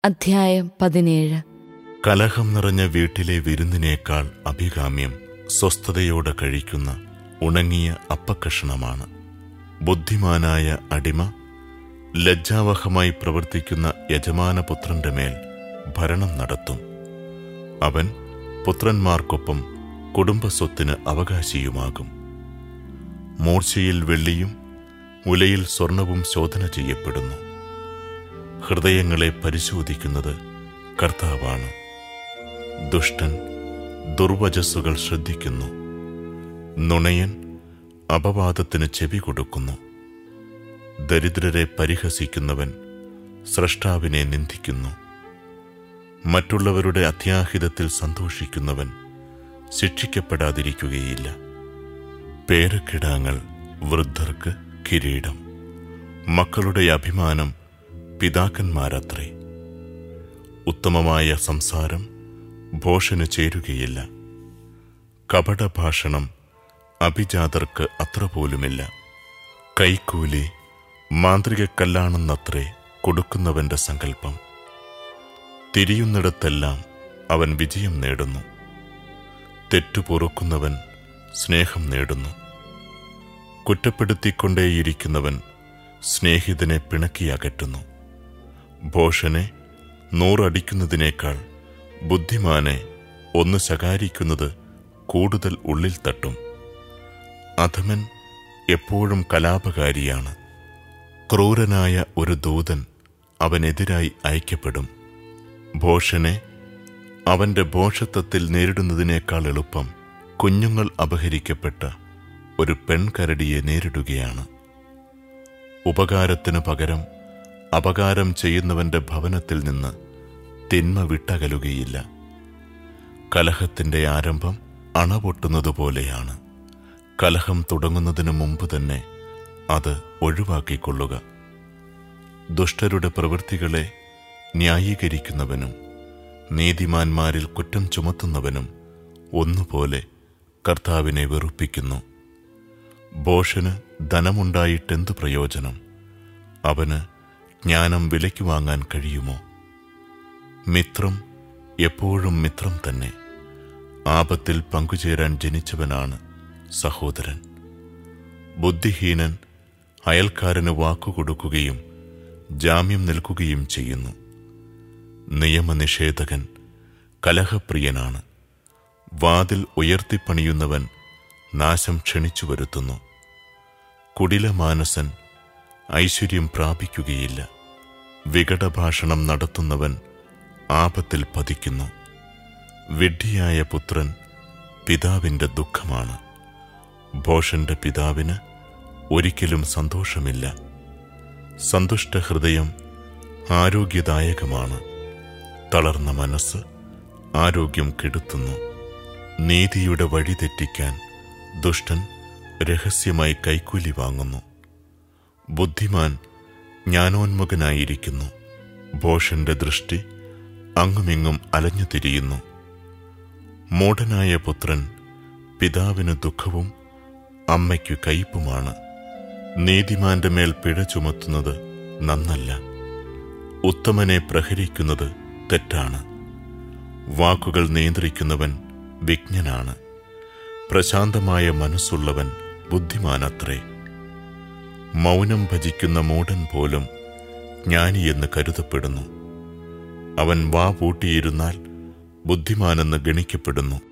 അധ്യായം പതിനേഴ് കലഹം നിറഞ്ഞ വീട്ടിലെ വിരുന്നിനേക്കാൾ അഭികാമ്യം സ്വസ്ഥതയോടെ കഴിക്കുന്ന ഉണങ്ങിയ അപ്പക്കഷണമാണ് ബുദ്ധിമാനായ അടിമ ലജ്ജാവഹമായി പ്രവർത്തിക്കുന്ന യജമാനപുത്രന്റെ മേൽ ഭരണം നടത്തും അവൻ പുത്രന്മാർക്കൊപ്പം കുടുംബസ്വത്തിന് അവകാശിയുമാകും മൂർച്ചയിൽ വെള്ളിയും മുലയിൽ സ്വർണവും ശോധന ചെയ്യപ്പെടുന്നു ഹൃദയങ്ങളെ പരിശോധിക്കുന്നത് കർത്താവാണ് ദുഷ്ടൻ ദുർവചസ്സുകൾ ശ്രദ്ധിക്കുന്നു നുണയൻ അപവാദത്തിന് ചെവി കൊടുക്കുന്നു ദരിദ്രരെ പരിഹസിക്കുന്നവൻ സ്രഷ്ടാവിനെ നിന്ദിക്കുന്നു മറ്റുള്ളവരുടെ അത്യാഹിതത്തിൽ സന്തോഷിക്കുന്നവൻ ശിക്ഷിക്കപ്പെടാതിരിക്കുകയില്ല പേരക്കിടാങ്ങൾ വൃദ്ധർക്ക് കിരീടം മക്കളുടെ അഭിമാനം പിതാക്കന്മാരത്രേ ഉത്തമമായ സംസാരം ഭോഷന് ചേരുകയില്ല കപടഭാഷണം അഭിജാതർക്ക് അത്ര പോലുമില്ല കൈക്കൂലി മാന്ത്രികക്കല്ലാണെന്നത്രേ കൊടുക്കുന്നവന്റെ സങ്കല്പം തിരിയുന്നിടത്തെല്ലാം അവൻ വിജയം നേടുന്നു തെറ്റു പൊറുക്കുന്നവൻ സ്നേഹം നേടുന്നു കുറ്റപ്പെടുത്തിക്കൊണ്ടേയിരിക്കുന്നവൻ സ്നേഹിതനെ പിണക്കി അകറ്റുന്നു ഭോഷനെ നൂറടിക്കുന്നതിനേക്കാൾ ബുദ്ധിമാനെ ഒന്ന് ശകാരിക്കുന്നത് കൂടുതൽ ഉള്ളിൽ തട്ടും അധമൻ എപ്പോഴും കലാപകാരിയാണ് ക്രൂരനായ ഒരു ദൂതൻ അവനെതിരായി അയക്കപ്പെടും ഭോഷനെ അവന്റെ ഭോഷത്വത്തിൽ നേരിടുന്നതിനേക്കാൾ എളുപ്പം കുഞ്ഞുങ്ങൾ അപഹരിക്കപ്പെട്ട ഒരു പെൺകരടിയെ നേരിടുകയാണ് ഉപകാരത്തിനു പകരം അപകാരം ചെയ്യുന്നവന്റെ ഭവനത്തിൽ നിന്ന് തിന്മ വിട്ടകലുകയില്ല കലഹത്തിന്റെ ആരംഭം അണപൊട്ടുന്നതുപോലെയാണ് കലഹം തുടങ്ങുന്നതിനു മുമ്പ് തന്നെ അത് ഒഴിവാക്കിക്കൊള്ളുക ദുഷ്ടരുടെ പ്രവൃത്തികളെ ന്യായീകരിക്കുന്നവനും നീതിമാന്മാരിൽ കുറ്റം ചുമത്തുന്നവനും ഒന്നുപോലെ കർത്താവിനെ വെറുപ്പിക്കുന്നു ബോഷന് ധനമുണ്ടായിട്ടെന്തു പ്രയോജനം അവന് ജ്ഞാനം വിലയ്ക്ക് വാങ്ങാൻ കഴിയുമോ മിത്രം എപ്പോഴും മിത്രം തന്നെ ആപത്തിൽ പങ്കുചേരാൻ ജനിച്ചവനാണ് സഹോദരൻ ബുദ്ധിഹീനൻ അയൽക്കാരന് വാക്കുകൊടുക്കുകയും ജാമ്യം നിൽക്കുകയും ചെയ്യുന്നു നിയമനിഷേധകൻ കലഹപ്രിയനാണ് വാതിൽ ഉയർത്തിപ്പണിയുന്നവൻ നാശം ക്ഷണിച്ചു വരുത്തുന്നു കുടിലമാനസൻ ഐശ്വര്യം പ്രാപിക്കുകയില്ല വികടഭാഷണം നടത്തുന്നവൻ ആപത്തിൽ പതിക്കുന്നു വിഡ്ഢിയായ പുത്രൻ പിതാവിന്റെ ദുഃഖമാണ് ഭോഷന്റെ പിതാവിന് ഒരിക്കലും സന്തോഷമില്ല സന്തുഷ്ട ഹൃദയം ആരോഗ്യദായകമാണ് തളർന്ന മനസ്സ് ആരോഗ്യം കെടുത്തുന്നു നീതിയുടെ വഴി തെറ്റിക്കാൻ ദുഷ്ടൻ രഹസ്യമായി കൈക്കൂലി വാങ്ങുന്നു ബുദ്ധിമാൻ ജ്ഞാനോന്മുഖനായിരിക്കുന്നു ഭോഷന്റെ ദൃഷ്ടി അങ്ങുമിങ്ങും അലഞ്ഞു തിരിയുന്നു മൂഢനായ പുത്രൻ പിതാവിന് ദുഃഖവും അമ്മയ്ക്കു കയ്പുമാണ് നീതിമാന്റെ മേൽ പിഴ ചുമത്തുന്നത് നന്നല്ല ഉത്തമനെ പ്രഹരിക്കുന്നത് തെറ്റാണ് വാക്കുകൾ നിയന്ത്രിക്കുന്നവൻ വിജ്ഞനാണ് പ്രശാന്തമായ മനസ്സുള്ളവൻ ബുദ്ധിമാനത്രേ മൗനം ഭജിക്കുന്ന മൂടൻ പോലും ജ്ഞാനിയെന്ന് കരുതപ്പെടുന്നു അവൻ വാ പൂട്ടിയിരുന്നാൽ ബുദ്ധിമാനെന്ന് ഗണിക്കപ്പെടുന്നു